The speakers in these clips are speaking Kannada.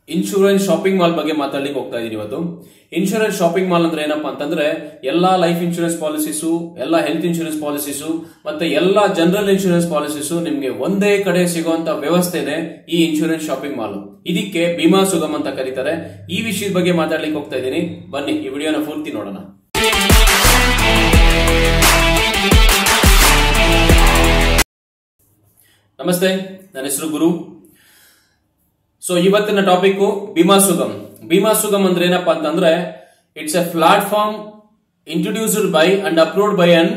ಇನ್ಶೂರೆನ್ಸ್ ಶಾಪಿಂಗ್ ಮಾಲ್ ಬಗ್ಗೆ ಮಾತಾಡ್ಲಿಕ್ಕೆ ಹೋಗ್ತಾ ಇದೀನಿ ಇವತ್ತು ಇನ್ಶೂರೆನ್ಸ್ ಶಾಪಿಂಗ್ ಮಾಲ್ ಅಂದ್ರೆ ಏನಪ್ಪಾ ಅಂತಂದ್ರೆ ಎಲ್ಲಾ ಲೈಫ್ ಇನ್ಶೂರೆನ್ಸ್ ಪಾಲಿಸೀಸು ಎಲ್ಲಾ ಹೆಲ್ತ್ ಇನ್ಶೂರೆನ್ಸ್ ಪಾಲಿಸೀಸು ಮತ್ತೆ ಎಲ್ಲಾ ಜನರಲ್ ಇನ್ಶೂರೆನ್ಸ್ ಪಾಲಿಸೀಸು ನಿಮ್ಗೆ ಒಂದೇ ಕಡೆ ಸಿಗುವಂತ ವ್ಯವಸ್ಥೆನೆ ಈ ಇನ್ಶೂರೆನ್ಸ್ ಶಾಪಿಂಗ್ ಮಾಲ್ ಇದಕ್ಕೆ ಭೀಮಾ ಸುಗಮ್ ಅಂತ ಕರೀತಾರೆ ಈ ವಿಷಯದ ಬಗ್ಗೆ ಮಾತಾಡ್ಲಿಕ್ಕೆ ಹೋಗ್ತಾ ಇದ್ದೀನಿ ಬನ್ನಿ ಈ ವಿಡಿಯೋನ ಪೂರ್ತಿ ನೋಡೋಣ ನಮಸ್ತೆ ನನ್ನ ಹೆಸರು ಗುರು ಸೊ ಇವತ್ತಿನ ಟಾಪಿಕ್ ಭೀಮಾ ಸುಗಮ್ ಭೀಮಾ ಸುಗಮ್ ಅಂದ್ರೆ ಏನಪ್ಪಾ ಅಂತಂದ್ರೆ it's a platform introduced by and approved by an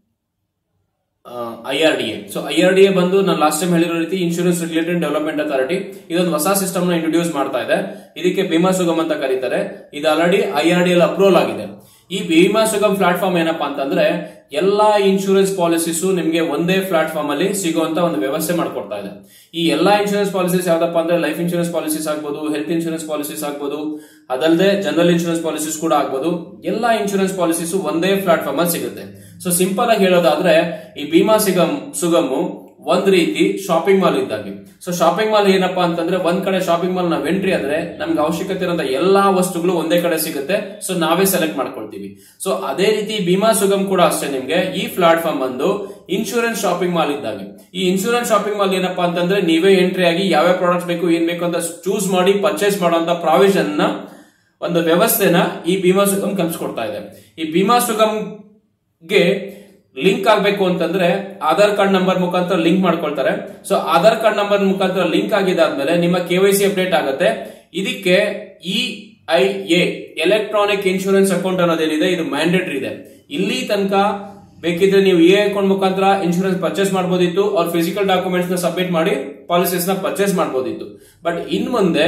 I R D A so I R D A ಬಂದು ನಾನು ಲಾಸ್ಟ್ ಟೈಮ್ ಹೇಳಿರೋ ರೀತಿ ಇನ್ಶೂರೆನ್ಸ್ ರಿಲೇಟೆಡ್ ಡೆವಲಪ್ಮೆಂಟ್ ಅಥಾರಿಟಿ ಇದೊಂದು ಹೊಸ ಸಿಸ್ಟಮ್ ನ ಇಂಟ್ರೊಡ್ಯೂಸ್ ಮಾಡ್ತಾ ಇದೆ ಇದಕ್ಕೆ ಭೀಮಾ ಸುಗಮ್ ಅಂತ ಕರೀತಾರೆ ಇದು already I R D L approval ಆಗಿದೆ ಈ ಭೀಮಾ ಸುಗಮ್ ಪ್ಲಾಟ್ಫಾರ್ಮ್ ಏನಪ್ಪಾ ಅಂತಂದ್ರೆ ಎಲ್ಲಾ ಇನ್ಶೂರೆನ್ಸ್ ಪಾಲಿಸೀಸು ನಿಮಗೆ ಒಂದೇ ಪ್ಲಾಟ್ಫಾರ್ಮ್ ಅಲ್ಲಿ ಸಿಗುವಂತ ಒಂದು ವ್ಯವಸ್ಥೆ ಮಾಡ್ಕೊಡ್ತಾ ಇದೆ ಈ ಎಲ್ಲಾ ಇನ್ಶೂರೆನ್ಸ್ ಪಾಲಿಸೀಸ್ ಯಾವ್ದಪ್ಪ ಅಂದ್ರೆ ಲೈಫ್ ಇನ್ಶೂರೆನ್ಸ್ ಪಾಲಿಸೀಸ್ ಆಗ್ಬೋದು ಹೆಲ್ತ್ ಇನ್ಶೂರೆನ್ಸ್ ಪಾಲಿಸೀಸ್ ಆಗ್ಬೋದು ಅದಲ್ಲದೆ ಜನರಲ್ ಇನ್ಶೂರೆನ್ಸ್ ಪಾಲಿಸೀಸ್ ಕೂಡ ಆಗ್ಬೋದು ಎಲ್ಲಾ ಇನ್ಶೂರೆನ್ಸ್ ಪಾಲಿಸೀಸ್ ಒಂದೇ ಪ್ಲಾಟ್ಫಾರ್ಮ್ ಅಲ್ಲಿ ಸಿಗುತ್ತೆ ಸೊ ಸಿಂಪಲ್ ಆಗಿ ಹೇಳೋದಾದ್ರೆ ಈ ಭೀಮಾ ಸಿಗಮ್ ಸುಗಮು ಒಂದ್ ರೀತಿ ಶಾಪಿಂಗ್ ಮಾಲ್ ಇದ್ದಾಗೆ ಸೊ ಶಾಪಿಂಗ್ ಮಾಲ್ ಏನಪ್ಪಾ ಅಂತಂದ್ರೆ ಒಂದ್ ಕಡೆ ಶಾಪಿಂಗ್ ಮಾಲ್ ನಾವ್ ಎಂಟ್ರಿ ಆದ್ರೆ ನಮ್ಗೆ ಅವಶ್ಯಕತೆ ಇರೋ ಎಲ್ಲಾ ವಸ್ತುಗಳು ಒಂದೇ ಕಡೆ ಸಿಗುತ್ತೆ ಸೊ ನಾವೇ ಸೆಲೆಕ್ಟ್ ಮಾಡ್ಕೊಳ್ತೀವಿ ಸೊ ಅದೇ ರೀತಿ ಭೀಮಾ ಸುಗಮ್ ಕೂಡ ಅಷ್ಟೇ ನಿಮ್ಗೆ ಈ ಪ್ಲಾಟ್ಫಾರ್ಮ್ ಬಂದು ಇನ್ಶೂರೆನ್ಸ್ ಶಾಪಿಂಗ್ ಮಾಲ್ ಇದ್ದಾಗೆ ಈ ಇನ್ಶೂರೆನ್ಸ್ ಶಾಪಿಂಗ್ ಮಾಲ್ ಏನಪ್ಪಾ ಅಂತಂದ್ರೆ ನೀವೇ ಎಂಟ್ರಿ ಆಗಿ ಯಾವ್ಯಾವ ಪ್ರಾಡಕ್ಟ್ಸ್ ಬೇಕು ಏನ್ ಬೇಕು ಅಂತ ಚೂಸ್ ಮಾಡಿ ಪರ್ಚೇಸ್ ಮಾಡುವಂತ ಪ್ರಾವಿಷನ್ ನ ಒಂದು ವ್ಯವಸ್ಥೆನ ಈ ಭೀಮಾ ಸುಗಮ್ ಕಲ್ಸ್ಕೊಡ್ತಾ ಇದೆ ಈ ಭೀಮಾ ಸುಗಮ್ಗೆ ಲಿಂಕ್ ಆಗ್ಬೇಕು ಅಂತಂದ್ರೆ ಆಧಾರ್ ಕಾರ್ಡ್ ನಂಬರ್ ಮುಖಾಂತರ ಲಿಂಕ್ ಮಾಡ್ಕೊಳ್ತಾರೆ ಸೊ ಆಧಾರ್ ಕಾರ್ಡ್ ನಂಬರ್ ಮುಖಾಂತರ ಲಿಂಕ್ ಆಗಿದಾದ್ಮೇಲೆ ನಿಮ್ಮ ಕೆವೈಸಿ ಅಪ್ಡೇಟ್ ಆಗುತ್ತೆ ಇದಕ್ಕೆ E I A electronic insurance account ಅನ್ನೋದೇನಿದೆ ಇದು ಮ್ಯಾಂಡೇಟರಿ ಇದೆ ಇಲ್ಲಿ ತನಕ ಬೇಕಿದ್ರೆ ನೀವು ಇ ಅಕೌಂಟ್ ಮುಖಾಂತರ ಇನ್ಶೂರೆನ್ಸ್ ಪರ್ಚೇಸ್ ಮಾಡಬಹುದಿತ್ತು ಅವ್ರ ಫಿಸಿಕಲ್ ಡಾಕ್ಯುಮೆಂಟ್ಸ್ ನ ಸಬ್ಮಿಟ್ ಮಾಡಿ ಪಾಲಿಸೀಸ್ ನ ಪರ್ಚೇಸ್ ಮಾಡಬಹುದಿತ್ತು ಬಟ್ ಇನ್ ಮುಂದೆ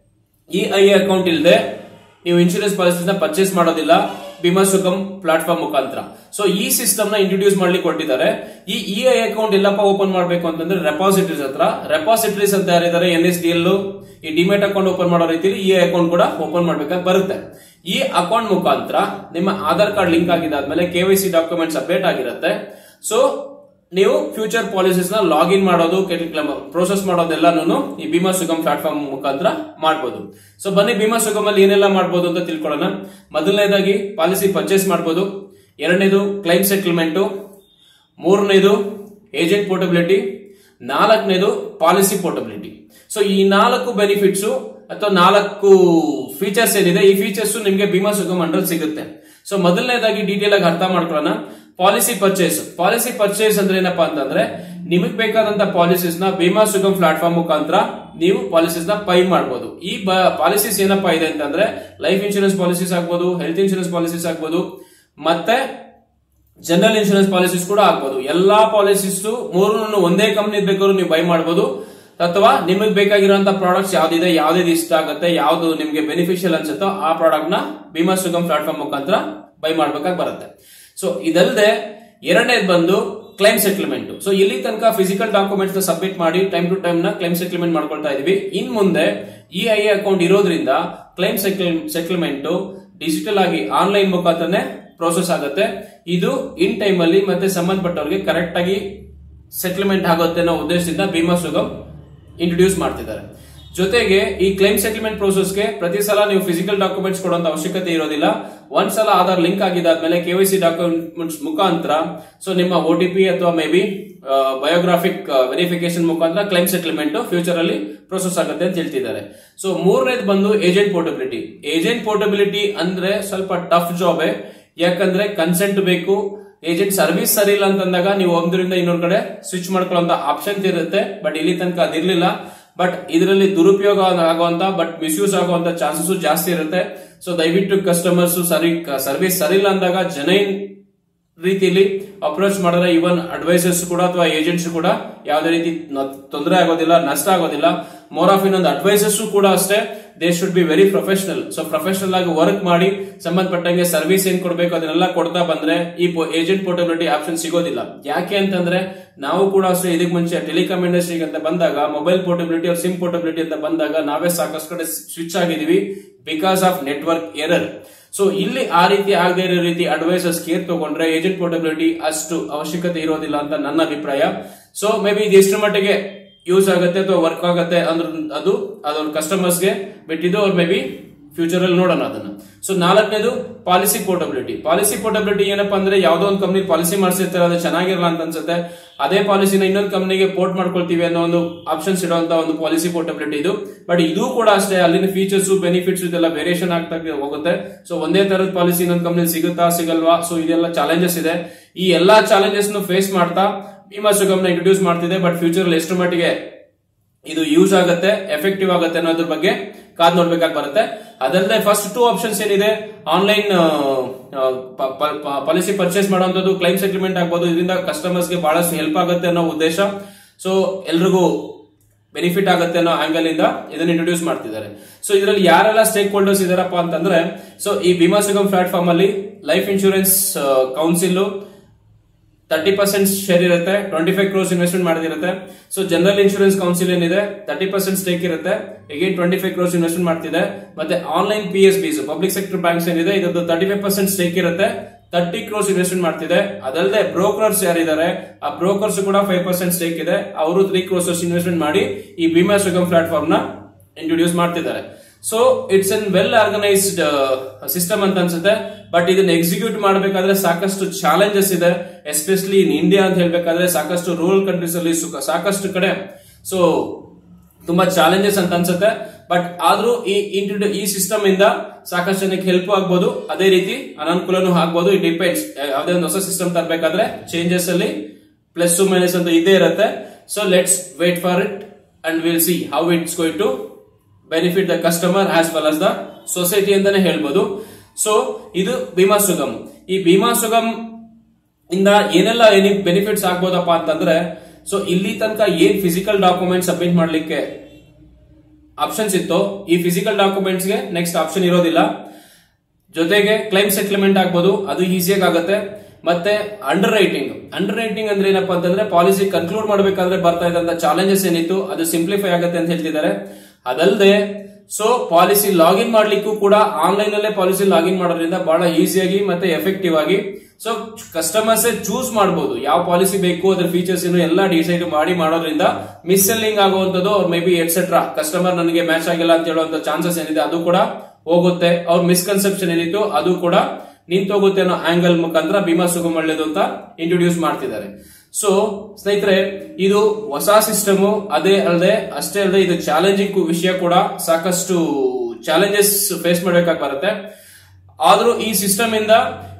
ಇ ಐ ಎ ಅಕೌಂಟ್ ಇಲ್ಲದೆ ನೀವು ಇನ್ಶೂರೆನ್ಸ್ ಪಾಲಿಸೀಸ್ ನ ಪರ್ಚೇಸ್ ಮಾಡೋದಿಲ್ಲ ಭೀಮಾ ಸುಗಮ್ ಪ್ಲಾಟ್ಫಾರ್ಮ್ ಮುಖಾಂತರ ಸೊ ಈ ಸಿಸ್ಟಮ್ ನ ಇಂಟ್ರೊಡ್ಯೂಸ್ ಮಾಡ್ಲಿಕ್ಕೆ ಕೊಟ್ಟಿದ್ದಾರೆ ಈ ಇ ಐ ಅಕೌಂಟ್ ಎಲ್ಲಪ್ಪ ಓಪನ್ ಮಾಡಬೇಕು ಅಂತಂದ್ರೆ ರೆಪಾಸಿಟರೀಸ್ ಹತ್ರ ರೆಪಾಸಿಟರೀಸ್ ಅಂತ ಯಾರಿದ್ದಾರೆ ಎನ್ ಎಸ್ ಡಿ ಎಲ್ ಈ ಡಿಮೆಟ್ ಅಕೌಂಟ್ ಓಪನ್ ಮಾಡೋ ರೀತಿಯಲ್ಲಿ ಇ ಅಕೌಂಟ್ ಕೂಡ ಓಪನ್ ಮಾಡ್ಬೇಕಾಗಿ ಬರುತ್ತೆ ಈ ಅಕೌಂಟ್ ಮುಖಾಂತರ ನಿಮ್ಮ ಆಧಾರ್ ಕಾರ್ಡ್ ಲಿಂಕ್ ಆಗಿದಾದ್ಮೇಲೆ K Y C documents update ಆಗಿರುತ್ತೆ ಸೊ ನೀವು ಫ್ಯೂಚರ್ ಪಾಲಿಸೀಸ್ ನ ಲಾಗಿನ್ ಮಾಡೋದು ಪ್ರೋಸೆಸ್ ಮಾಡೋದೆಲ್ಲಾನು ಈ ಭೀಮಾ ಸುಗಮ್ ಪ್ಲಾಟ್ಫಾರ್ಮ್ ಮುಖಾಂತರ ಮಾಡಬಹುದು ಸೊ ಬನ್ನಿ ಭೀಮಾ ಸುಗಮ್ ಅಲ್ಲಿ ಏನೆಲ್ಲ ಮಾಡಬಹುದು ಅಂತ ತಿಳ್ಕೊಳ್ಳೋಣ ಮೊದಲನೇದಾಗಿ ಪಾಲಿಸಿ ಪರ್ಚೇಸ್ ಮಾಡಬಹುದು ಎರಡನೇದು ಕ್ಲೈಮ್ ಸೆಟಲ್ಮೆಂಟ್ ಮೂರನೇದು ಏಜೆಂಟ್ ಪೋರ್ಟಬಿಲಿಟಿ ನಾಲ್ಕನೇದು ಪಾಲಿಸಿ ಪೋರ್ಟಬಿಲಿಟಿ ಸೊ ಈ ನಾಲ್ಕು ಬೆನಿಫಿಟ್ಸ್ ಅಥವಾ ನಾಲ್ಕು ಫೀಚರ್ಸ್ ಏನಿದೆ ಈ ಫೀಚರ್ಸ್ ನಿಮಗೆ ಭೀಮಾ ಸುಗಮ್ ಅಂಡರ್ ಸಿಗುತ್ತೆ ಸೊ ಮೊದಲನೇದಾಗಿ ಡೀಟೇಲ್ ಆಗಿ ಅರ್ಥ ಮಾಡ್ಕೊಳ್ಳೋಣ ಪಾಲಿಸಿ ಪರ್ಚೇಸ್ ಪಾಲಿಸಿ ಪರ್ಚೇಸ್ ಅಂದ್ರೆ ಏನಪ್ಪಾ ಅಂತಂದ್ರೆ ನಿಮಗ್ ಬೇಕಾದಂತ ಪಾಲಿಸೀಸ್ ನ ಭೀಮಾ ಸುಗಮ್ ಪ್ಲಾಟ್ಫಾರ್ಮ್ ಮುಖಾಂತರ ನೀವು ಪಾಲಿಸೀಸ್ ನ ಪೈ ಮಾಡಬಹುದು ಈ ಪಾಲಿಸೀಸ್ ಏನಪ್ಪಾ ಇದೆ ಅಂತಂದ್ರೆ ಲೈಫ್ ಇನ್ಶೂರೆನ್ಸ್ ಪಾಲಿಸೀಸ್ ಆಗ್ಬೋದು ಹೆಲ್ತ್ ಇನ್ಶೂರೆನ್ಸ್ ಪಾಲಿಸೀಸ್ ಆಗ್ಬೋದು ಮತ್ತೆ ಜನರಲ್ ಇನ್ಶೂರೆನ್ಸ್ ಪಾಲಿಸೀಸ್ ಕೂಡ ಆಗ್ಬೋದು ಎಲ್ಲಾ ಪಾಲಿಸೀಸ್ ಮೂರನ್ನು ಒಂದೇ ಕಂಪ್ನಿ ಬೇಕಾದ್ರೂ ನೀವು ಬೈ ಮಾಡಬಹುದು ಅಥವಾ ನಿಮಗೆ ಬೇಕಾಗಿರುವಂತಹ ಪ್ರಾಡಕ್ಟ್ಸ್ ಯಾವ್ದಿದೆ ಯಾವ್ದು ಇಷ್ಟ ಆಗುತ್ತೆ ಯಾವ್ದು ನಿಮ್ಗೆ ಬೆನಿಫಿಷಿಯಲ್ ಅನ್ಸುತ್ತೋ ಆ ಪ್ರಾಡಕ್ಟ್ ನ ಭೀಮಾ ಸುಗಮ್ ಪ್ಲಾಟ್ಫಾರ್ಮ್ ಮುಖಾಂತರ ಬೈ ಮಾಡ್ಬೇಕಾಗಿ ಬರುತ್ತೆ ಸೊ ಇದಲ್ಲದೆ ಎರಡನೇದು ಬಂದು ಕ್ಲೈಮ್ ಸೆಟಲ್ಮೆಂಟ್ ಸೊ ಇಲ್ಲಿ ತನಕ ಫಿಸಿಕಲ್ ಡಾಕ್ಯುಮೆಂಟ್ಸ್ ನ ಸಬ್ಮಿಟ್ ಮಾಡಿ ಟೈಮ್ ಟು ಟೈಮ್ ನ ಕ್ಲೈಮ್ ಸೆಟಲ್ಮೆಂಟ್ ಮಾಡ್ಕೊಳ್ತಾ ಇದೀವಿ ಇನ್ ಮುಂದೆ ಇ ಐ ಅಕೌಂಟ್ ಇರೋದ್ರಿಂದ ಕ್ಲೈಮ್ ಸೆಟಲ್ಮೆಂಟ್ ಡಿಜಿಟಲ್ ಆಗಿ ಆನ್ಲೈನ್ ಮುಖಾಂತರನೇ ಪ್ರೋಸೆಸ್ ಆಗುತ್ತೆ ಇದು ಇನ್ ಟೈಮ್ ಅಲ್ಲಿ ಮತ್ತೆ ಸಂಬಂಧಪಟ್ಟವರಿಗೆ ಕರೆಕ್ಟ್ ಆಗಿ ಸೆಟಲ್ಮೆಂಟ್ ಆಗುತ್ತೆ ಅನ್ನೋ ಉದ್ದೇಶದಿಂದ ಭೀಮಾ ಸುಗಮ್ ಇಂಟ್ರೊಡ್ಯೂಸ್ ಮಾಡ್ತಿದ್ದಾರೆ ಜೊತೆಗೆ ಈ ಕ್ಲೈಮ್ ಸೆಟಲ್ಮೆಂಟ್ ಪ್ರೋಸೆಸ್ಗೆ ಪ್ರತಿ ಸಲ ನೀವು ಫಿಸಿಕಲ್ ಡಾಕ್ಯುಮೆಂಟ್ಸ್ ಕೊಡುವಂತ ಅವಶ್ಯಕತೆ ಇರೋದಿಲ್ಲ ಒಂದ್ ಸಲ ಆಧಾರ್ ಲಿಂಕ್ ಆಗಿದಾದ್ಮೇಲೆ ಕೆವೈಸಿ ಡಾಕ್ಯುಮೆಂಟ್ಸ್ ಮುಖಾಂತರ ಸೊ ನಿಮ್ಮ ಒ ಟಿ ಪಿ ಅಥವಾ ಮೇ ಬಿ ಬಯೋಗ್ರಾಫಿಕ್ ವೆರಿಫಿಕೇಶನ್ ಮುಖಾಂತರ ಕ್ಲೈಮ್ ಸೆಟಲ್ಮೆಂಟ್ ಫ್ಯೂಚರ್ ಅಲ್ಲಿ ಪ್ರೋಸೆಸ್ ಆಗುತ್ತೆ ಅಂತ ಹೇಳ್ತಿದ್ದಾರೆ ಸೊ ಮೂರನೇದು ಬಂದು ಏಜೆಂಟ್ ಪೋರ್ಟಬಿಲಿಟಿ ಏಜೆಂಟ್ ಪೋರ್ಟಬಿಲಿಟಿ ಅಂದ್ರೆ ಸ್ವಲ್ಪ ಟಫ್ ಜಾಬ್ ಯಾಕಂದ್ರೆ ಕನ್ಸೆಂಟ್ ಬೇಕು ಏಜೆಂಟ್ ಸರ್ವಿಸ್ ಸರಿ ಇಲ್ಲ ಅಂತಂದಾಗ ನೀವು ಒಂದರಿಂದ ಇನ್ನೊಂದ್ ಕಡೆ ಸ್ವಿಚ್ ಮಾಡ್ಕೊಳ್ಳೋ ಆಪ್ಷನ್ ಇರುತ್ತೆ ಬಟ್ ಇಲ್ಲಿ ತನಕ ಅದಿರ್ಲಿಲ್ಲ ಬಟ್ ಇದರಲ್ಲಿ ದುರುಪಯೋಗ ಆಗುವಂತ ಬಟ್ ಮಿಸ್ಯೂಸ್ ಆಗುವಂತ ಚಾನ್ಸಸ್ ಜಾಸ್ತಿ ಇರುತ್ತೆ ಸೊ ದಯವಿಟ್ಟು ಕಸ್ಟಮರ್ಸ್ ಸರಿ ಸರ್ವಿಸ್ ಸರಿ ಇಲ್ಲ ಅಂದಾಗ ಜನೈನ್ ರೀತಿಯಲ್ಲಿ ಅಪ್ರೋಚ್ ಮಾಡಿದ್ರೆ ಇವನ್ ಅಡ್ವೈಸರ್ಸ್ ಕೂಡ ಅಥವಾ ಏಜೆಂಟ್ಸ್ ಕೂಡ ಯಾವುದೇ ರೀತಿ ತೊಂದರೆ ಆಗೋದಿಲ್ಲ ನಷ್ಟ ಆಗೋದಿಲ್ಲ ಮೋರ್ ಆಫ್ ಇನ್ನೊಂದು ಅಡ್ವೈಸರ್ಸ್ ಕೂಡ ಅಷ್ಟೇ they should be very professional so professional ಆಗಿ ವರ್ಕ್ ಮಾಡಿ ಸಂಬಂಧಪಟ್ಟಂಗೆ ಸರ್ವಿಸ್ ಏನ್ ಕೊಡಬೇಕು ಅದನ್ನೆಲ್ಲ ಕೊಡ್ತಾ ಬಂದ್ರೆ ಈ ಏಜೆಂಟ್ ಪೋರ್ಟಬಿಲಿಟಿ ಆಪ್ಷನ್ ಸಿಗೋದಿಲ್ಲ ಯಾಕೆ ಅಂತಂದ್ರೆ ನಾವು ಕೂಡ ಅಷ್ಟೇ ಇದಕ್ಕೆ ಮುಂಚೆ ಟೆಲಿಕಾಮ್ ಇಂಡಸ್ಟ್ರಿಗೆ ಅಂತ ಬಂದಾಗ ಮೊಬೈಲ್ ಪೋರ್ಟಬಿಲಿಟಿ ಅವ್ರ ಸಿಮ್ ಪೋರ್ಟಬಿಲಿಟಿ ಅಂತ ಬಂದಾಗ ನಾವೇ ಸಾಕಷ್ಟು ಕಡೆ ಸ್ವಿಚ್ ಆಗಿದೀವಿ because of network error so ಇಲ್ಲಿ ಆ ರೀತಿ ಆಗದೆ ಇರೋ ರೀತಿ ಅಡ್ವೈಸರ್ಸ್ ಕೇರ್ ತಗೊಂಡ್ರೆ ಏಜೆಂಟ್ ಪೋರ್ಟಬಿಲಿಟಿ ಅಷ್ಟು ಅವಶ್ಯಕತೆ ಇರೋದಿಲ್ಲ ಅಂತ ನನ್ನ ಅಭಿಪ್ರಾಯ ಸೊ ಮೇ ಬಿ ಇದು ಎಷ್ಟು ಮಟ್ಟಿಗೆ ಯೂಸ್ ಆಗುತ್ತೆ ಅಥವಾ ವರ್ಕ್ ಆಗುತ್ತೆ ಅಂದ್ರೆ ಅದು ಅದವ್ರ ಕಸ್ಟಮರ್ಸ್ಗೆ ಬಿಟ್ಟಿದ್ದು ಅವ್ರು ಮೇ ಬಿ ಫ್ಯೂಚರ್ ಅಲ್ಲಿ ನೋಡೋಣ ಅದನ್ನ ಸೊ ನಾಲ್ಕನೇದು ಪಾಲಿಸಿ ಪೋರ್ಟಬಿಲಿಟಿ ಪಾಲಿಸಿ ಪೋರ್ಟಬಿಲಿಟಿ ಏನಪ್ಪಾ ಅಂದ್ರೆ ಯಾವ್ದೋ ಒಂದು ಕಂಪ್ನಿ ಪಾಲಿಸಿ ಮಾಡಿಸಿರ್ತಾರೆ ಅದು ಚೆನ್ನಾಗಿರಲ್ಲ ಅಂತ ಅನ್ಸುತ್ತೆ ಅದೇ ಪಾಲಿಸಿನ ಇನ್ನೊಂದು ಕಂಪ್ನಿಗೆ ಪೋರ್ಟ್ ಮಾಡ್ಕೊಳ್ತೀವಿ ಅನ್ನೋ ಒಂದು ಆಪ್ಷನ್ಸ್ ಇಡುವಂತ ಒಂದು ಪಾಲಿಸಿ ಪೋರ್ಟಬಿಲಿಟಿ ಇದು ಬಟ್ ಇದು ಕೂಡ ಅಷ್ಟೇ ಅಲ್ಲಿನ ಫೀಚರ್ಸ್ ಬೆನಿಫಿಟ್ಸ್ ಇದೆಲ್ಲ ವೇರಿಯೇಷನ್ ಆಗ್ತಾ ಹೋಗುತ್ತೆ ಸೊ ಒಂದೇ ತರದ ಪಾಲಿಸಿ ಇನ್ನೊಂದು ಕಂಪ್ನಿ ಸಿಗುತ್ತಾ ಸಿಗಲ್ವಾ ಸೊ ಇದೆಲ್ಲ ಚಾಲೆಂಜಸ್ ಇದೆ ಈ ಎಲ್ಲಾ ಚಾಲೆಂಜಸ್ ಫೇಸ್ ಮಾಡ್ತಾ ಭೀಮಾ ಸುಗಮ್ನ ಇಂಟ್ರೊಡ್ಯೂಸ್ ಮಾಡ್ತಿದೆ ಬಟ್ ಫ್ಯೂಚರ್ ಅಲ್ಲಿ ಎಷ್ಟು ಮಟ್ಟಿಗೆ ಇದು ಯೂಸ್ ಆಗುತ್ತೆ ಎಫೆಕ್ಟಿವ್ ಆಗುತ್ತೆ ಅನ್ನೋದ್ರ ಬಗ್ಗೆ ಕಾದ್ ನೋಡ್ಬೇಕಾಗಿ ಬರುತ್ತೆ ಅದಲ್ಲದೆ ಫಸ್ಟ್ ಟೂ ಆಪ್ಷನ್ಸ್ ಏನಿದೆ ಆನ್ಲೈನ್ ಪಾಲಿಸಿ ಪರ್ಚೇಸ್ ಮಾಡುವಂತದ್ದು ಕ್ಲೈಮ್ ಸೆಟಲ್ಮೆಂಟ್ ಆಗ್ಬೋದು ಇದರಿಂದ ಕಸ್ಟಮರ್ಸ್ಗೆ ಬಹಳಷ್ಟು ಹೆಲ್ಪ್ ಆಗುತ್ತೆ ಅನ್ನೋ ಉದ್ದೇಶ ಸೊ ಎಲ್ರಿಗೂ ಬೆನಿಫಿಟ್ ಆಗುತ್ತೆ ಅನ್ನೋ ಆಂಗಲ್ ಇಂದ ಇದನ್ನ ಇಂಟ್ರೊಡ್ಯೂಸ್ ಮಾಡ್ತಿದ್ದಾರೆ ಸೊ ಇದರಲ್ಲಿ ಯಾರೆಲ್ಲ ಸ್ಟೇಕ್ ಹೋಲ್ಡರ್ಸ್ ಇದಾರಪ್ಪ ಅಂತಂದ್ರೆ ಸೊ ಈ ಭೀಮಾ ಸುಗಮ್ ಪ್ಲಾಟ್ಫಾರ್ಮ್ ಅಲ್ಲಿ life insurance council thirty percent share ಇರುತ್ತೆ ಟ್ವೆಂಟಿ ಫೈವ್ ಕ್ರೋಸ್ ಇನ್ವೆಸ್ಟ್ಮೆಂಟ್ ಮಾಡಿದಿರುತ್ತೆ ಸೊ ಜನರಲ್ ಇನ್ಶೂರೆನ್ಸ್ ಕೌನ್ಸಿಲ್ ಏನಿದೆ ತರ್ಟಿ ಪರ್ಸೆಂಟ್ ಸ್ಟೇಕ್ ಇರುತ್ತೆ again twenty five crores investment ಮಾಡ್ತಿದೆ ಮತ್ತೆ online P S Bs public sector banks ಏನಿದೆ ಇದ್ರದ್ದು ತರ್ಟಿ ಫೈವ್ ಪರ್ಸೆಂಟ್ ಸ್ಟೇಕ್ ಇರುತ್ತೆ ತರ್ಟಿ ಕ್ರೋಸ್ ಇನ್ವೆಸ್ಟ್ಮೆಂಟ್ ಮಾಡ್ತಿದೆ ಅದಲ್ಲದೆ ಬ್ರೋಕರ್ಸ್ ಯಾರಿದ್ದಾರೆ ಆ ಬ್ರೋಕರ್ಸ್ ಕೂಡ ಫೈವ್ ಪರ್ಸೆಂಟ್ ಸ್ಟೇಕ್ ಇದೆ ಅವರು ತ್ರೀ ಕ್ರೋಸಸ್ ಇನ್ವೆಸ್ಟ್ಮೆಂಟ್ ಮಾಡಿ ಈ ಭೀಮಾ ಸುಗಮ್ ಪ್ಲಾಟ್ಫಾರ್ಮ್ ನ ಇಂಟ್ರೊಡ್ಯೂಸ್ ಮಾಡ್ತಿದ್ದಾರೆ so it's an well organised system ಅಂತ ಅನ್ಸುತ್ತೆ ಬಟ್ ಇದನ್ನ ಎಕ್ಸಿಕ್ಯೂಟ್ ಮಾಡಬೇಕಾದ್ರೆ ಸಾಕಷ್ಟು ಚಾಲೆಂಜಸ್ ಇದೆ ಎಸ್ಪೆಷಲಿ ಇನ್ ಇಂಡಿಯಾ ಅಂತ ಹೇಳ್ಬೇಕಾದ್ರೆ ಸಾಕಷ್ಟು ರೂರಲ್ ಕಂಟ್ರೀಸ್ ಅಲ್ಲಿ ಸುಖ- ಸಾಕಷ್ಟು ಕಡೆ ಸೊ ತುಂಬಾ ಚಾಲೆಂಜಸ್ ಅಂತ ಅನ್ಸುತ್ತೆ ಬಟ್ ಆದ್ರೂ ಈ ಇಂಟ್ರೊಡ್ಯೂ ಈ ಸಿಸ್ಟಮ್ ಇಂದ ಸಾಕಷ್ಟು ಜನಕ್ಕೆ ಹೆಲ್ಪ್ ಆಗ್ಬೋದು ಅದೇ ರೀತಿ ಅನಾನುಕೂಲನೂ ಆಗ್ಬೋದು ಇಟ್ ಡಿಪೆಂಡ್ಸ್ ಯಾವುದೇ ಒಂದು ಹೊಸ ಸಿಸ್ಟಮ್ ತರಬೇಕಾದ್ರೆ ಚೇಂಜಸ್ ಅಲ್ಲಿ ಪ್ಲಸ್ ಮೈನಸ್ ಅಂತ ಇದೇ ಇರುತ್ತೆ so let's wait for it and will see how it's going to benefit the customer as well as the society ಅಂತಾನೆ ಹೇಳ್ಬೋದು ಸೊ ಇದು ಭೀಮಾ ಸುಗಮ್ ಈ ಭೀಮಾ ಸುಗಮ್ ಇಂದ ಏನೆಲ್ಲ ಏನಿ ಬೆನಿಫಿಟ್ಸ್ ಆಗ್ಬೋದಪ್ಪ ಅಂತಂದ್ರೆ ಸೊ ಇಲ್ಲಿ ತನಕ ಏನ್ ಫಿಸಿಕಲ್ ಡಾಕ್ಯುಮೆಂಟ್ ಸಬ್ಮಿಟ್ ಮಾಡ್ಲಿಕ್ಕೆ ಆಪ್ಷನ್ಸ್ ಇತ್ತು ಈ ಫಿಸಿಕಲ್ ಡಾಕ್ಯುಮೆಂಟ್ಸ್ ಗೆ ನೆಕ್ಸ್ಟ್ ಆಪ್ಷನ್ ಇರೋದಿಲ್ಲ ಜೊತೆಗೆ ಕ್ಲೈಮ್ ಸೆಟ್ಲ್ಮೆಂಟ್ ಆಗ್ಬೋದು ಅದು ಈಸಿಯಾಗಿ ಆಗುತ್ತೆ ಮತ್ತೆ ಅಂಡರ್ ರೈಟಿಂಗ್ ಅಂಡರ್ ರೈಟಿಂಗ್ ಅಂದ್ರೆ ಏನಪ್ಪಾ ಅಂತಂದ್ರೆ ಪಾಲಿಸಿ ಕನ್ಕ್ಲೂಡ್ ಮಾಡಬೇಕಾದ್ರೆ ಬರ್ತಾ ಇದ್ದಂತ ಚಾಲೆಂಜಸ್ ಏನಿತ್ತು ಅದು ಸಿಂಪ್ಲಿಫೈ ಆಗುತ್ತೆ ಅಂತ ಹೇಳ್ತಿದ್ದಾರೆ ಅದಲ್ಲದೆ ಸೊ ಪಾಲಿಸಿ ಲಾಗಿನ್ ಮಾಡ್ಲಿಕ್ಕೂ ಕೂಡ ಆನ್ಲೈನ್ ಅಲ್ಲೇ ಪಾಲಿಸಿ ಲಾಗಿನ್ ಮಾಡೋದ್ರಿಂದ ಬಹಳ ಈಸಿಯಾಗಿ ಮತ್ತೆ ಎಫೆಕ್ಟಿವ್ ಆಗಿ ಸೊ ಕಸ್ಟಮರ್ಸ್ ಚೂಸ್ ಮಾಡಬಹುದು ಯಾವ ಪಾಲಿಸಿ ಬೇಕು ಅದ್ರ ಫೀಚರ್ಸ್ ಏನು ಎಲ್ಲ ಡಿಸೈಡ್ ಮಾಡಿ ಮಾಡೋದ್ರಿಂದ ಮಿಸ್ ಸೆಲ್ಲಿಂಗ್ ಆಗುವಂತದ್ದು ಮೇ ಬಿ ಎಟ್ಸೆಟ್ರಾ ಕಸ್ಟಮರ್ ನನಗೆ ಮ್ಯಾಚ್ ಆಗಿಲ್ಲ ಅಂತ ಹೇಳುವಂತ ಚಾನ್ಸಸ್ ಏನಿದೆ ಅದು ಕೂಡ ಹೋಗುತ್ತೆ ಅವ್ರ ಮಿಸ್ಕನ್ಸೆಪ್ಷನ್ ಏನಿತ್ತು ಅದು ಕೂಡ ನಿಂತೋಗುತ್ತೆ ಅನ್ನೋ ಆಂಗಲ್ ಮುಖಾಂತರ ಭೀಮಾ ಸುಗಮ್ ಒಳ್ಳೇದು ಅಂತ ಇಂಟ್ರೊಡ್ಯೂಸ್ ಮಾಡ್ತಿದ್ದಾರೆ ಸೊ ಸ್ನೇಹಿತರೆ ಇದು ಹೊಸ ಸಿಸ್ಟಮ್ ಅದೇ ಅಲ್ಲದೆ ಅಷ್ಟೇ ಅಲ್ಲದೆ ಇದು ಚಾಲೆಂಜಿಂಗ್ ವಿಷಯ ಕೂಡ ಸಾಕಷ್ಟು ಚಾಲೆಂಜಸ್ ಫೇಸ್ ಮಾಡ್ಬೇಕಾಗಿ ಬರುತ್ತೆ ಆದ್ರೂ ಈ ಸಿಸ್ಟಮ್ ಇಂದ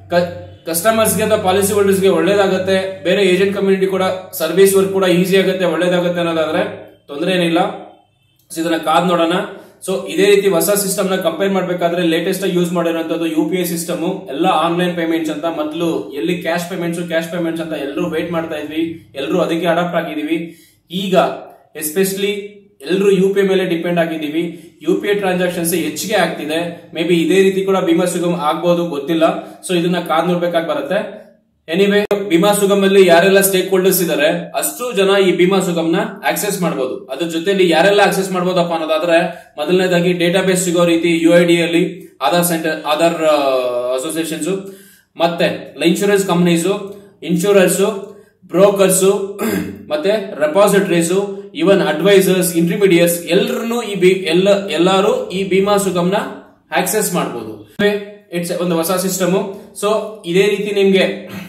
ಕಸ್ಟಮರ್ಸ್ಗೆ ಅಥವಾ ಪಾಲಿಸಿ ಹೋಲ್ಡರ್ಸ್ಗೆ ಒಳ್ಳೇದಾಗುತ್ತೆ ಬೇರೆ ಏಜೆಂಟ್ ಕಮ್ಯುನಿಟಿ ಕೂಡ ಸರ್ವಿಸ್ ವರ್ಕ್ ಕೂಡ ಈಸಿ ಆಗುತ್ತೆ ಒಳ್ಳೇದಾಗುತ್ತೆ ಅನ್ನೋದಾದ್ರೆ ತೊಂದರೆ ಏನಿಲ್ಲ ಸೊ ಇದನ್ನ ಕಾದ್ ನೋಡೋಣ ಸೊ ಇದೇ ರೀತಿ ಹೊಸ ಸಿಸ್ಟಮ್ ನ ಕಂಪೇರ್ ಮಾಡ್ಬೇಕಾದ್ರೆ ಲೇಟೆಸ್ಟ್ ಆಗಿ ಯೂಸ್ ಮಾಡಿರುವಂತದ್ದು ಯು ಪಿ ಐ ಸಿಸ್ಟಮ್ ಎಲ್ಲ ಆನ್ಲೈನ್ ಪೇಮೆಂಟ್ಸ್ ಅಂತ ಮೊದಲು ಎಲ್ಲಿ ಕ್ಯಾಶ್ ಪೇಮೆಂಟ್ಸ್ ಕ್ಯಾಶ್ ಪೇಮೆಂಟ್ಸ್ ಅಂತ ಎಲ್ಲರೂ ವೇಟ್ ಮಾಡ್ತಾ ಇದ್ವಿ ಎಲ್ಲರೂ ಅದಕ್ಕೆ ಅಡಾಪ್ಟ್ ಆಗಿದೀವಿ ಈಗ ಎಸ್ಪೆಷಲಿ ಎಲ್ಲರೂ ಯು ಪಿ ಐ ಮೇಲೆ ಡಿಪೆಂಡ್ ಆಗಿದ್ದೀವಿ ಯು ಪಿ ಐ ಟ್ರಾನ್ಸಾಕ್ಷನ್ಸ್ ಹೆಚ್ಚಿಗೆ ಆಗ್ತಿದೆ ಮೇ ಬಿ ಇದೇ ರೀತಿ ಕೂಡ ಭೀಮಾ ಸುಗಮ್ ಆಗ್ಬೋದು ಗೊತ್ತಿಲ್ಲ ಸೊ ಇದನ್ನ ಕಾದ್ ನೋಡ್ಬೇಕಾಗಿ ಬರುತ್ತೆ ಎನಿವೇ ಭೀಮಾ ಸುಗಮ್ ಅಲ್ಲಿ ಯಾರೆಲ್ಲ ಸ್ಟೇಕ್ ಹೋಲ್ಡರ್ಸ್ ಇದಾರೆ ಅಷ್ಟು ಜನ ಈ ಭೀಮಾ ಸುಗಮ್ ನ ಆಕ್ಸೆಸ್ ಮಾಡಬಹುದು ಅದ್ರ ಜೊತೆಲಿ ಯಾರೆಲ್ಲ ಆಕ್ಸೆಸ್ ಮಾಡಬಹುದಪ್ಪ ಅನ್ನೋದಾದ್ರೆ ಮೊದಲನೇದಾಗಿ ಡೇಟಾ ಬೇಸ್ ಸಿಗೋ ರೀತಿ ಯು ಐ ಡಿ ಅಲ್ಲಿ ಆಧಾರ್ ಸೆಂಟರ್ ಆಧಾರ್ ಅಸೋಸಿಯೇಷನ್ಸ್ ಮತ್ತೆ ಇನ್ಶೂರೆನ್ಸ್ ಕಂಪನೀಸ್ ಇನ್ಶೂರೆನ್ಸ್ ಬ್ರೋಕರ್ಸ್ ಮತ್ತೆ ರೆಪಾಸಿಟರೀಸ್ ಇವನ್ ಅಡ್ವೈಸರ್ಸ್ ಇಂಟರ್ಮೀಡಿಯೇಟ್ಸ್ ಎಲ್ಲರನ್ನು ಈ ಬಿ- ಎಲ್ಲ ಎಲ್ಲಾರು ಈ ಭೀಮಾ ಸುಗಮ್ನ ಆಕ್ಸೆಸ್ ಮಾಡಬಹುದು ಇಟ್ಸ್ ಒಂದು ಹೊಸ ಸಿಸ್ಟಮ್ ಸೊ ಇದೇ ರೀತಿ ನಿಮ್ಗೆ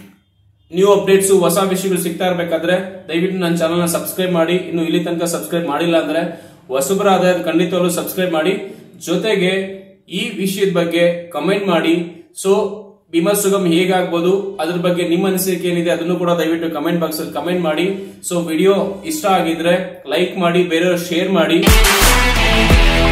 ನ್ಯೂ ಅಪ್ಡೇಟ್ಸ್ ಹೊಸ ವಿಷಯಗಳು ಸಿಗ್ತಾ ಇರಬೇಕಾದ್ರೆ ದಯವಿಟ್ಟು ನನ್ನ ಚಾನಲ್ ನ ಸಬ್ಸ್ಕ್ರೈಬ್ ಮಾಡಿ ಇನ್ನು ಇಲ್ಲಿ ತನಕ ಸಬ್ಸ್ಕ್ರೈಬ್ ಮಾಡಿಲ್ಲ ಅಂದ್ರೆ ಹೊಸಬರಾದ ಖಂಡಿತವಾಗ್ಲೂ ಸಬ್ಸ್ಕ್ರೈಬ್ ಮಾಡಿ ಜೊತೆಗೆ ಈ ವಿಷಯದ ಬಗ್ಗೆ ಕಮೆಂಟ್ ಮಾಡಿ ಸೊ ಭೀಮಾ ಸುಗಮ್ ಹೇಗಾಗ್ಬೋದು ಅದ್ರ ಬಗ್ಗೆ ನಿಮ್ಮ ಅನಿಸಿಕೆ ಏನಿದೆ ಅದನ್ನು ಕೂಡ ದಯವಿಟ್ಟು ಕಮೆಂಟ್ ಬಾಕ್ಸ್ ಅಲ್ಲಿ ಕಮೆಂಟ್ ಮಾಡಿ ಸೊ ವಿಡಿಯೋ ಇಷ್ಟ ಆಗಿದ್ರೆ ಲೈಕ್ ಮಾಡಿ ಬೇರೆಯವ್ರು ಶೇರ್ ಮಾಡಿ